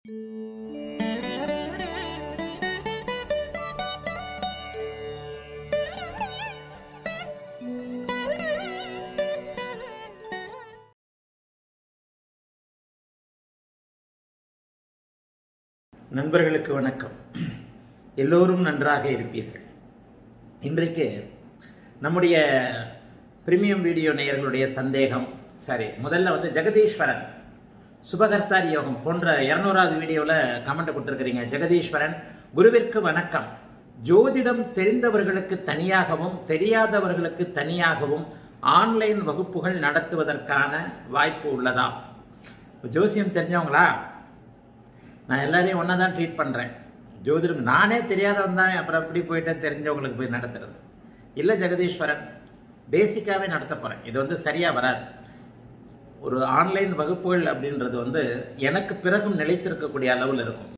நண்பர்களுக்கு வணக்கம் எல்லோரும் நன்றாக இருப்பீர்கள் இன்றைக்கு நம்முடைய பிரீமியம் வீடியோ நேயர்களுடைய சந்தேகம் சரி முதல்ல வந்து ஜெகதீஸ்வரன் சுபகர்த்தாரி யோகம் போன்ற இருநூறாவது வீடியோவில் கமெண்ட் கொடுத்துருக்கிறீங்க ஜெகதீஸ்வரன் குருவிற்கு வணக்கம் ஜோதிடம் தெரிந்தவர்களுக்கு தனியாகவும் தெரியாதவர்களுக்கு தனியாகவும் ஆன்லைன் வகுப்புகள் நடத்துவதற்கான வாய்ப்பு உள்ளதா ஜோசியம் தெரிஞ்சவங்களா நான் எல்லாரையும் ஒன்றா தான் ட்ரீட் பண்ணுறேன் ஜோதிடம் நானே தெரியாதவன் தான் அப்புறம் எப்படி போயிட்டு தெரிஞ்சவங்களுக்கு போய் நடத்துறது இல்லை ஜெகதீஸ்வரன் பேசிக்காகவே நடத்த போகிறேன் இது வந்து சரியாக வராது ஒரு ஆன்லைன் வகுப்புகள் அப்படின்றது வந்து எனக்கு பிறகும் நிலைத்திருக்கக்கூடிய அளவில் இருக்கும்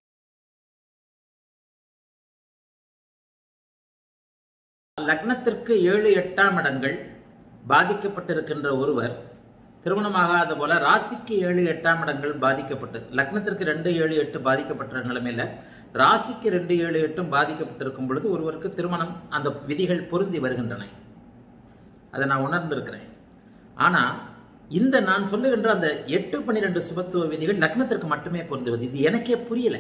லக்னத்திற்கு ஏழு எட்டாம் இடங்கள் பாதிக்கப்பட்டிருக்கின்ற ஒருவர் திருமணமாகாத போல ராசிக்கு ஏழு எட்டாம் இடங்கள் பாதிக்கப்பட்டு லக்னத்திற்கு ரெண்டு ஏழு எட்டு பாதிக்கப்பட்ட நிலைமையில ராசிக்கு ரெண்டு ஏழு எட்டும் பாதிக்கப்பட்டிருக்கும் பொழுது ஒருவருக்கு திருமணம் அந்த விதிகள் பொருந்தி வருகின்றன அதை நான் உணர்ந்திருக்கிறேன் ஆனா இந்த நான் சொல்லுகின்ற அந்த எட்டு பன்னிரெண்டு சுபத்துவ விதிகள் லக்னத்திற்கு மட்டுமே பொருந்துவது இது எனக்கே புரியல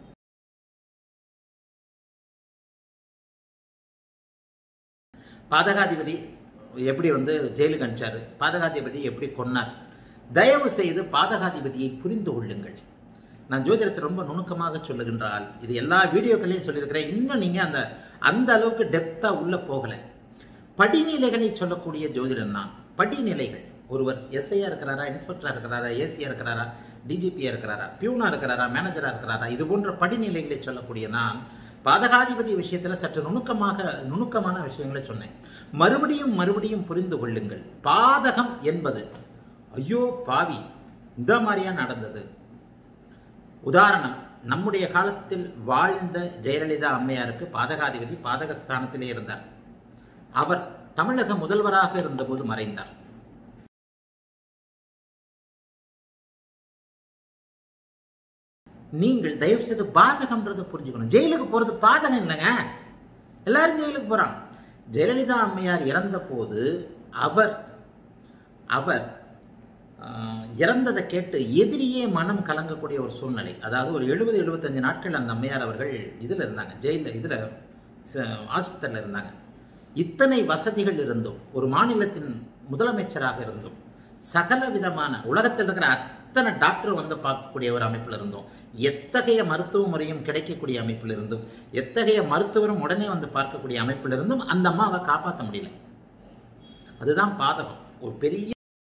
பாதகாதிபதி எப்படி வந்து ஜெயிலுக்கு அனுப்பிச்சாரு பாதகாதிபதி எப்படி கொன்னார் தயவு செய்து பாதகாதிபதியை புரிந்து கொள்ளுங்கள் நான் ஜோதிடத்தை ரொம்ப நுணுக்கமாக சொல்லுகின்ற ஆள் இது எல்லா வீடியோக்களையும் சொல்லியிருக்கிறேன் இன்னும் நீங்கள் அந்த அந்த அளவுக்கு டெப்த்தாக உள்ளே போகலை படிநிலைகளை சொல்லக்கூடிய ஜோதிடன் நான் படிநிலைகள் ஒருவர் எஸ்ஐயா இருக்கிறாரா இன்ஸ்பெக்டராக இருக்கிறாரா ஏசியா இருக்கிறாரா டிஜிபியா இருக்கிறாரா பியூனா இருக்கிறாரா மேனேஜராக இருக்கிறாரா இது போன்ற படிநிலைகளை சொல்லக்கூடிய நான் பாதகாதிபதி விஷயத்தில் சற்று நுணுக்கமாக நுணுக்கமான விஷயங்களை சொன்னேன் மறுபடியும் மறுபடியும் புரிந்து கொள்ளுங்கள் பாதகம் என்பது ஐயோ பாவி இந்த மாதிரியா நடந்தது உதாரணம் நம்முடைய காலத்தில் வாழ்ந்த ஜெயலலிதா அம்மையாருக்கு பாதகாதிபதி பாதகஸ்தானத்திலே இருந்தார் அவர் தமிழக முதல்வராக இருந்தபோது மறைந்தார் நீங்கள் தயவு செய்து பாதகம்ன்றதை புரிஞ்சுக்கணும் ஜெயிலுக்கு போறது பாதகம் இல்லைங்க எல்லாரும் ஜெயிலுக்கு போறான் ஜெயலலிதா அம்மையார் இறந்த போது அவர் அவர் இறந்ததை கேட்டு எதிரியே மனம் கலங்கக்கூடிய ஒரு சூழ்நிலை அதாவது ஒரு எழுபது எழுபத்தஞ்சு நாட்கள் அந்த அம்மையார் அவர்கள் இதில் இருந்தாங்க ஜெயிலில் இதில் ஆஸ்பத்திரியில் இருந்தாங்க இத்தனை வசதிகள் இருந்தும் ஒரு மாநிலத்தின் முதலமைச்சராக இருந்தும் சகல விதமான உலகத்தில் இருக்கிற அத்தனை டாக்டர் வந்து பார்க்கக்கூடிய ஒரு அமைப்பில் இருந்தோம் எத்தகைய மருத்துவ முறையும் கிடைக்கக்கூடிய அமைப்பில் இருந்தும் எத்தகைய மருத்துவரும் உடனே வந்து பார்க்கக்கூடிய அமைப்பில் இருந்தும் அந்த அம்மாவை காப்பாற்ற முடியல அதுதான் பாதகம் ஒரு பெரிய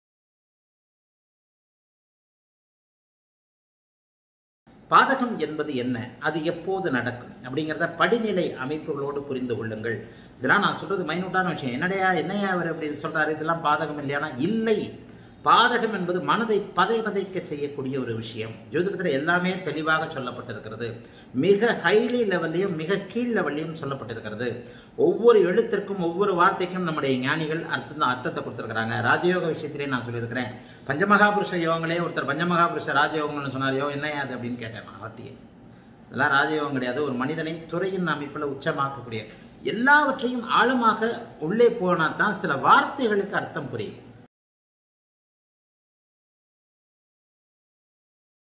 பாதகம் என்பது என்ன அது எப்போது நடக்கும் அப்படிங்கிறத படிநிலை அமைப்புகளோடு புரிந்து கொள்ளுங்கள் இதெல்லாம் நான் சொல்றது மைனூட்டான விஷயம் என்னடையா என்னையா அவர் அப்படின்னு சொல்றாரு இதெல்லாம் பாதகம் இல்லையானா இல்லை பாதகம் என்பது மனதை பதை பதைக்க செய்யக்கூடிய ஒரு விஷயம் ஜோதிடத்தில் எல்லாமே தெளிவாக சொல்லப்பட்டிருக்கிறது மிக ஹைலி லெவல்லையும் மிக கீழ் லெவல்லையும் சொல்லப்பட்டிருக்கிறது ஒவ்வொரு எழுத்திற்கும் ஒவ்வொரு வார்த்தைக்கும் நம்முடைய ஞானிகள் அர்த்தம் அர்த்தத்தை கொடுத்துருக்குறாங்க ராஜயோக விஷயத்திலே நான் சொல்லியிருக்கிறேன் பஞ்சமகாபுருஷ யோகங்களே ஒருத்தர் பஞ்சமகாபுருஷ ராஜயோகம்னு சொன்னார் யோ என்ன அது அப்படின்னு கேட்டேன் நான் வார்த்தையை இதெல்லாம் ராஜயோகம் கிடையாது ஒரு மனிதனை துறையின் அமைப்பில் உச்சமாக்கக்கூடிய எல்லாவற்றையும் ஆழமாக உள்ளே போனால் தான் சில வார்த்தைகளுக்கு அர்த்தம் புரியும்